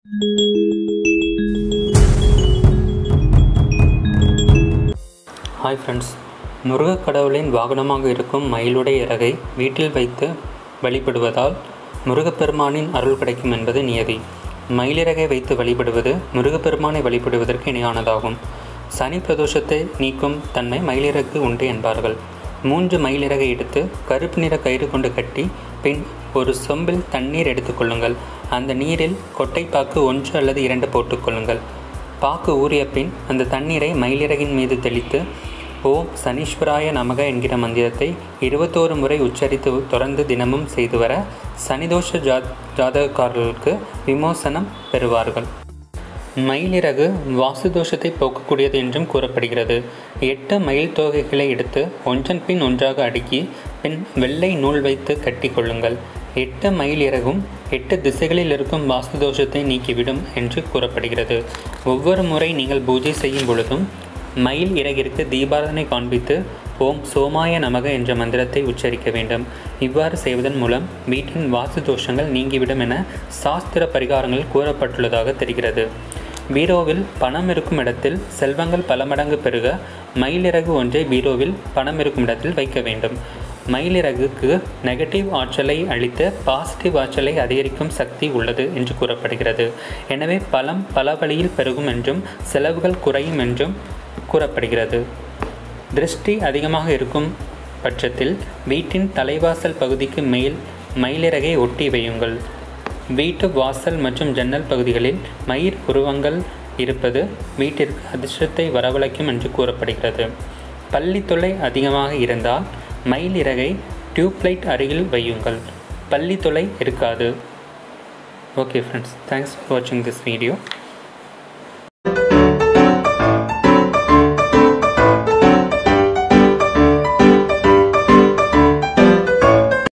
hi friends முருகக் கடவுளின் வாகனமாக இருக்கும் மயிலுடைய இறகை வீட்டில் வைத்து வழிபடுவதால் முருகப்பெருமானின் அருள் கிடைக்கும் என்பது நியதி மயிலிறகை வைத்து வழிபடுவது முருகப்பெருமானை வழிபடுவதற்கு இணையானதாகும் சனி பிரதோஷத்தை நீக்கும் தன்மை மயிலிறகு உண்டு என்பார்கள் மூன்று மயிலிறகை எடுத்து கருப்பு நிற கயிறு கொண்டு கட்டி பின் ஒரு சொம்பில் தண்ணீர் எடுத்துக்கொள்ளுங்கள் அந்த நீரில் கொட்டைப்பாக்கு ஒன்று அல்லது இரண்டு போட்டுக்கொள்ளுங்கள் பாக்கு ஊறிய பின் அந்த தண்ணீரை மயிலிறகின் மீது தெளித்து ஓம் சனீஸ்வராய நமக என்கிற மந்திரத்தை இருபத்தோரு முறை உச்சரித்து தொடர்ந்து தினமும் செய்து வர சனிதோஷ ஜா ஜாதகக்காரர்களுக்கு விமோசனம் பெறுவார்கள் மயிலிறகு வாசு தோஷத்தை போக்கக்கூடியது என்றும் கூறப்படுகிறது எட்டு மயில் தோகைகளை எடுத்து ஒன்றன் பின் ஒன்றாக அடுக்கி பின் வெள்ளை நூல் வைத்து கட்டி கொள்ளுங்கள் எட்டு மயில் இறகும் எட்டு திசைகளில் இருக்கும் வாஸ்து தோஷத்தை நீக்கிவிடும் என்று கூறப்படுகிறது ஒவ்வொரு முறை நீங்கள் பூஜை செய்யும் பொழுதும் மயில் இறகிற்கு தீபாராதனை காண்பித்து ஓம் சோமாய நமக என்ற மந்திரத்தை உச்சரிக்க வேண்டும் இவ்வாறு செய்வதன் மூலம் வீட்டின் வாஸ்து தோஷங்கள் நீங்கிவிடும் என சாஸ்திர பரிகாரங்கள் கூறப்பட்டுள்ளதாக தெரிகிறது பீரோவில் பணம் இருக்கும் இடத்தில் செல்வங்கள் பல மடங்கு பெருக மயிலிறகு ஒன்றை பீரோவில் பணம் இருக்கும் இடத்தில் வைக்க வேண்டும் மயிலிறகுக்கு நெகட்டிவ் ஆற்றலை அளித்து பாசிட்டிவ் ஆற்றலை அதிகரிக்கும் சக்தி உள்ளது என்று கூறப்படுகிறது எனவே பலம் பல வழியில் பெருகும் என்றும் செலவுகள் குறையும் என்றும் கூறப்படுகிறது திருஷ்டி அதிகமாக இருக்கும் பட்சத்தில் வீட்டின் தலைவாசல் பகுதிக்கு மேல் மயிலிறகை ஒட்டி வையுங்கள் வீட்டு வாசல் மற்றும் ஜன்னல் பகுதிகளில் மயிர் உருவங்கள் இருப்பது வீட்டிற்கு அதிர்ஷ்டத்தை வரவழைக்கும் என்று கூறப்படுகிறது பள்ளி தொல்லை அதிகமாக இருந்தால் மயில் இறகை டியூப்லைட் அருகில் வையுங்கள் பள்ளி தொல்லை இருக்காது ஓகே ஃப்ரெண்ட்ஸ் தேங்க்ஸ் ஃபார் வாட்சிங் திஸ் வீடியோ